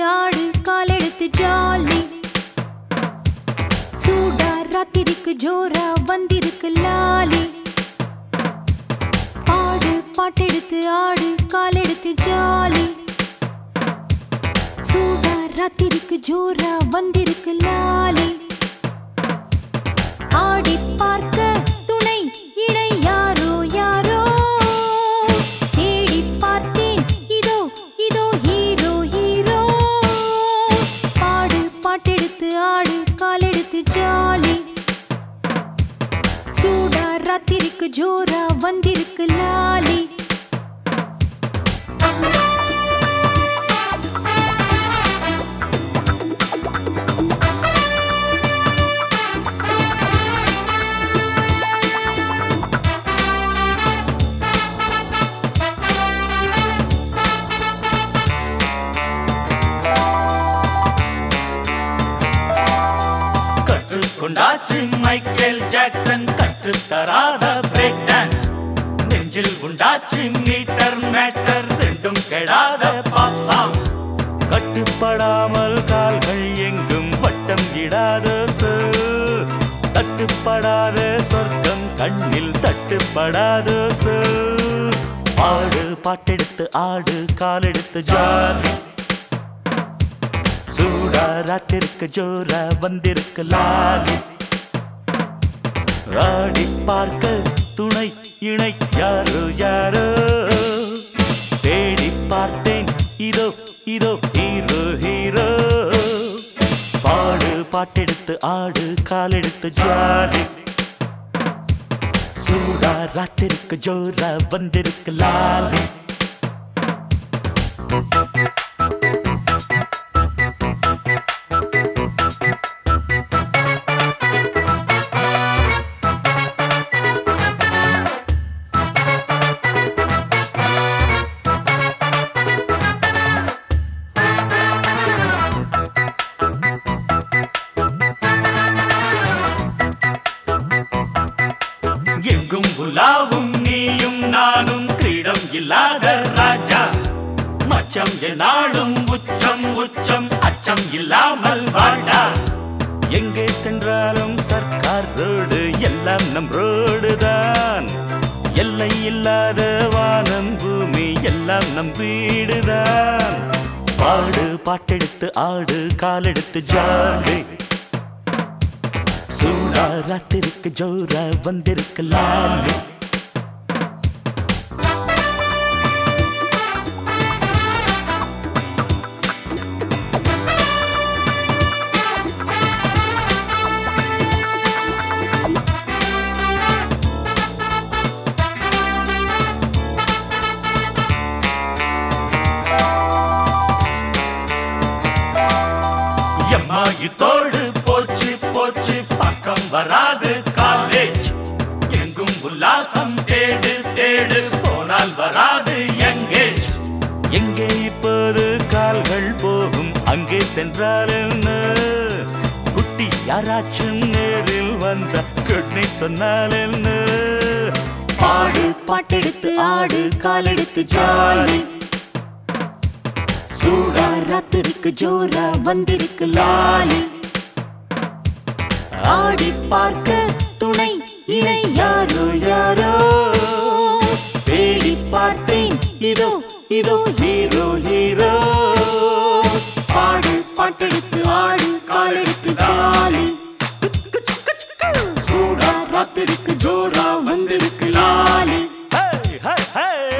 ஆடு காலெடுத்து ஜாலி சூடா ராத்திரிக்கு ஜோரா வந்திருக்கு லாலி பாடு பாட்டெடுத்து ஆடு காலெடுத்து ஜாலி சூடா ராத்திரிக்கு ஜோரா வந்திருக்கு லாலி ஆடி பார்க்க துணை இணை யாரோ யாரோ தேடி பார்த்தேன் இதோ இதோ ஹீரோ ஹீரோ பாடு பாட்டெடுத்து ஆடு காலெடுத்து ஜாலி சூடா ராத்திரிக்கு ஜோரா வந்திருக்கு லாலி கற்றுக்கொண்டாச்சு மைக்கேல் ஜாக்சன் கற்றுத்தராத பிரேக் டான்ஸ் நெஞ்சில் உண்டாச்சு மீட்டர் மேட்டர் ரெண்டும் கெடாத பாப் சாங் கட்டுப்படாமல் கால்கள் எங்கும் வட்டம் இடாத சொல் தட்டுப்படாத சொர்க்கம் கண்ணில் தட்டுப்படாத சொல் ஆடு பாட்டெடுத்து ஆடு காலெடுத்து ஜாலி சூடா ராட்டிற்கு ஜோரா வந்திருக்கு லாலி ஆடி பார்க்க துணை இணை யாரோ யாரோ தேடி பார்த்தேன் இதோ இதோ ஹீரோ ஹீரோ பாடு பாட்டெடுத்து ஆடு காலெடுத்து ஜாலி சூடா ராட்டிற்கு ஜோரா வந்திருக்கு லாலி எங்கும் உலாவும் நீயும் நானும் கிரீடம் இல்லாத ராஜா மச்சம் என்னாலும் உச்சம் உச்சம் அச்சம் இல்லாமல் வாடா எங்கே சென்றாலும் சர்க்கார் ரோடு எல்லாம் நம் ரோடு தான் எல்லை இல்லாத வானம் பூமி எல்லாம் நம் வீடுதான் பாடு பாட்டெடுத்து ஆடு காலெடுத்து ஜாடு சூடா ராட்டிருக்கு ஜோரா வந்திருக்கு லாலி எம்மா இதோடு போச்சு போச்சு பக்கம் வராது காலேஜ் எங்கும் உல்லாசம் தேடு தேடு போனால் வராது எங்கேஜ் எங்கே இப்போது கால்கள் போகும் அங்கே சென்றால் என்ன குட்டி யாராச்சும் நேரில் வந்த குட்னி சொன்னால் என்ன பாடு பாட்டெடுத்து ஆடு காலெடுத்து ஜாலி சூடா ராத்திரிக்கு ஜோரா வந்திருக்கு லாலி ஆடி பார்க்க துணை இணை யாரோ யாரோ தேடி பார்த்தேன் இதோ இதோ ஹீரோ ஹீரோ பாடு பாட்டெடுத்து ஆடு காலெடுத்து ஜாலி சூடா ராத்திரிக்கு ஜோரா வந்திருக்கு லாலி ஹே ஹே ஹே